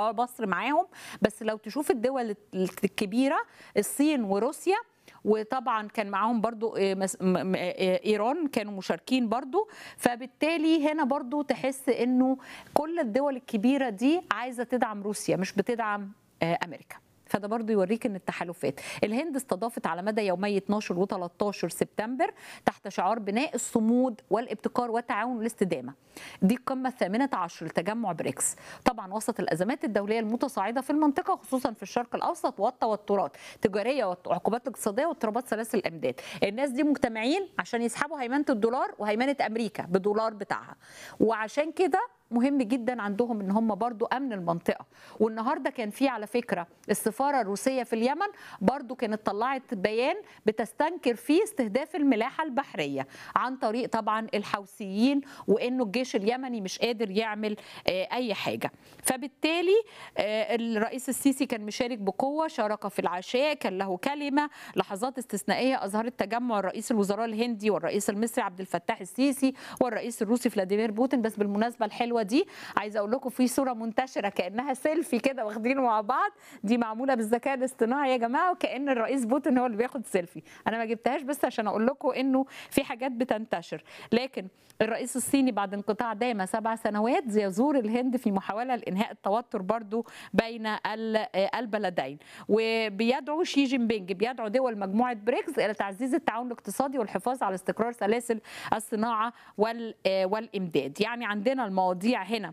اه مصر معاهم بس لو تشوف الدول الكبيره الصين وروسيا وطبعا كان معاهم برضو آه، مس- م- م- آه، ايران كانوا مشاركين برضو فبالتالي هنا برضو تحس انه كل الدول الكبيره دي عايزه تدعم روسيا مش بتدعم آه، امريكا فده برضو يوريك ان التحالفات الهند استضافت على مدى يومي 12 و13 سبتمبر تحت شعار بناء الصمود والابتكار والتعاون والاستدامه دي القمه الثامنه عشر لتجمع بريكس طبعا وسط الازمات الدوليه المتصاعده في المنطقه خصوصا في الشرق الاوسط والتوترات التجاريه والعقوبات الاقتصاديه واضطرابات سلاسل الامداد الناس دي مجتمعين عشان يسحبوا هيمنه الدولار وهيمنه امريكا بدولار بتاعها وعشان كده مهم جدا عندهم ان هم برضو امن المنطقه والنهارده كان في على فكره السفاره الروسيه في اليمن برضو كانت طلعت بيان بتستنكر فيه استهداف الملاحه البحريه عن طريق طبعا الحوثيين وانه الجيش اليمني مش قادر يعمل آه، اي حاجه فبالتالي آه، الرئيس السيسي كان مشارك بقوه شارك في العشاء كان له كلمه لحظات استثنائيه اظهرت تجمع رئيس الوزراء الهندي والرئيس المصري عبد الفتاح السيسي والرئيس الروسي فلاديمير بوتين بس بالمناسبه الحلوه دي عايزه اقول لكم في صوره منتشره كانها سيلفي كده واخدينه مع بعض دي معموله بالذكاء الاصطناعي يا جماعه وكان الرئيس بوتين هو اللي بياخد سيلفي انا ما جبتهاش بس عشان اقول لكم انه في حاجات بتنتشر لكن الرئيس الصيني بعد انقطاع دام سبع سنوات يزور الهند في محاوله لانهاء التوتر برضو بين ال- البلدين وبيدعو شي جين بينج بيدعو دول مجموعه بريكس الى تعزيز التعاون الاقتصادي والحفاظ على استقرار سلاسل الصناعه وال- والامداد يعني عندنا المواضيع هنا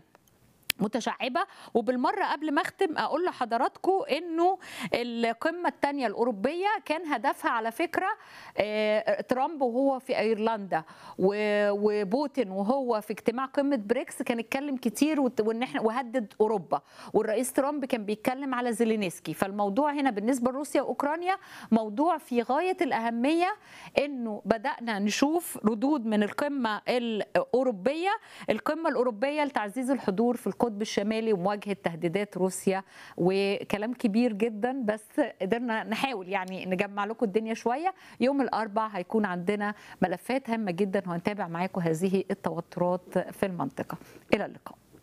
متشعبه وبالمره قبل ما اختم اقول لحضراتكم انه القمه الثانيه الاوروبيه كان هدفها على فكره آه، ترامب وهو في ايرلندا و- وبوتين وهو في اجتماع قمه بريكس كان اتكلم كتير وت- وان احنا وهدد اوروبا والرئيس ترامب كان بيتكلم على زيلينسكي فالموضوع هنا بالنسبه لروسيا واوكرانيا موضوع في غايه الاهميه انه بدانا نشوف ردود من القمه الاوروبيه القمه الاوروبيه لتعزيز الحضور في القطب الشمالي ومواجهه تهديدات روسيا وكلام كبير جدا بس قدرنا نحاول يعني نجمع لكم الدنيا شويه يوم الاربع هيكون عندنا ملفات هامه جدا وهنتابع معاكم هذه التوترات في المنطقه الى اللقاء